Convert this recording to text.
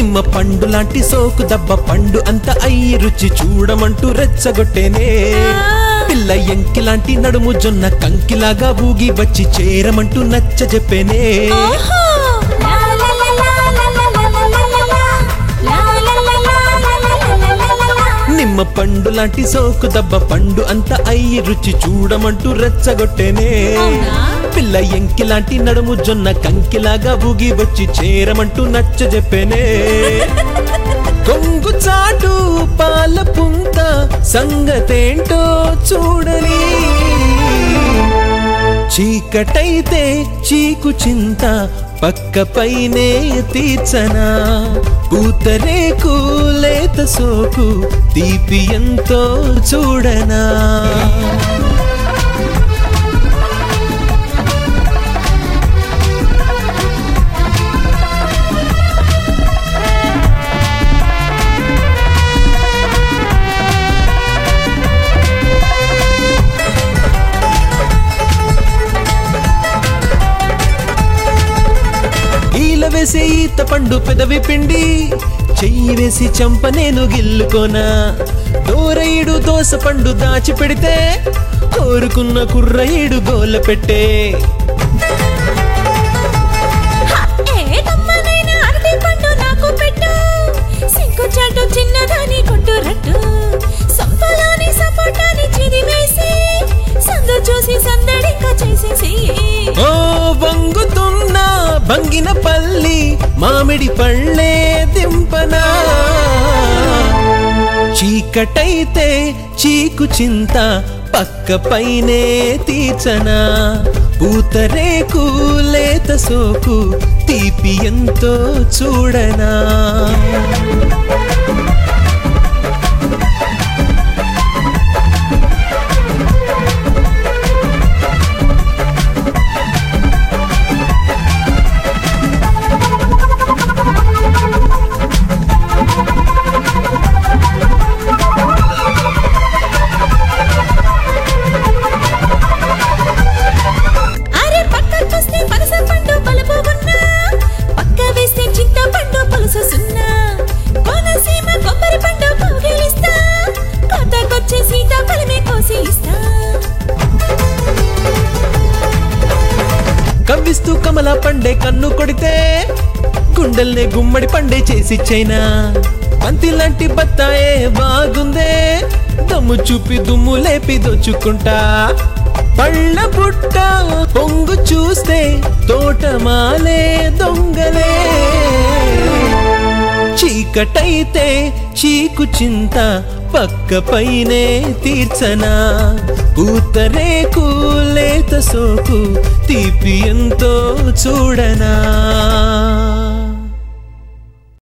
నిమ్మ పండు లాంటి సోకు దబ్బ పండు అంత అయ్యి రుచి చూడమంటూ రెచ్చగొట్టేనే పిల్ల ఎంకి లాంటి నడుము జొన్న కంకిలాగా ఊగి వచ్చి చేరమంటూ నచ్చ చెప్పేనే ఓహో లా లా లా లా లా లా లా లా లా లా. లా లా లా లా లా లా లా లా లా లా. నిమ్మ పండు లాంటి సోకు దబ్బ పండు అంత అయ్యి రుచి చూడమంటూ రెచ్చగొట్టేనే అవునా? పిల్ల ఎంకి లాంటి నడుము జొన్న కంకిలాగా ఊగి వచ్చి చేరమంటూ నచ్చ చెప్పేనే కొంగు చాటు పాల పుంత సంగతేంటో చూడని చీకటైతే చీకు చింత పక్క పైనే తీర్చనా పూతరేకు లేత సోకు తీపి ఎంతో చూడనా ఈల వేసి ఈత పండు పెదవి పిండి చెయ్యి వేసి చంప నేను గిల్లుకోనా దోరయుడు దోస పండు దాచి పెడితే కోరుకున్న కుర్రయుడు గోల పెట్టే ఏ కమ్మనైన అరటి పండు నాకు పెట్టు సింకు చాటు చిన్నదాని కొట్టు రట్టు సంపలోని సపోటాని చిదివేసి సందు చూసి సందడింక చేసేసి ఓ వంగుతున్న భంగిన పల్లి మామిడి పళ్ళే దింపనా చీకటైతే చీకు చింత పక్క పైనే తీర్చనా పూతరేకు లేత సోకు తీపి ఎంతో చూడనా అరే పక్కకొస్తే పనస పండు పలుపు ఉన్నా పక్క వేస్తే చింత పండు పులుసు సున్నా కోనసీమ కొబ్బరి పండు కౌగిలిస్తా కొత్తకొచ్చే సీతాఫలమే కోసి ఇస్తా కవ్విస్తూ కమల పండే కన్ను కొడితే గుండెల్నే గుమ్మడి పండే చేసి చైనా బంతి లాంటి బత్తాయే బాగుందే దమ్ము చూపి దుమ్ము లేపి దోచుకుంటా పళ్ళ పుట్ట పొంగు చూస్తే తోటమాలే దొంగలే చీకటైతే చీకు చింత పక్క పైనే తీర్చనా పూతరేకు లేత సోకు తీపి ఎంతో చూడనా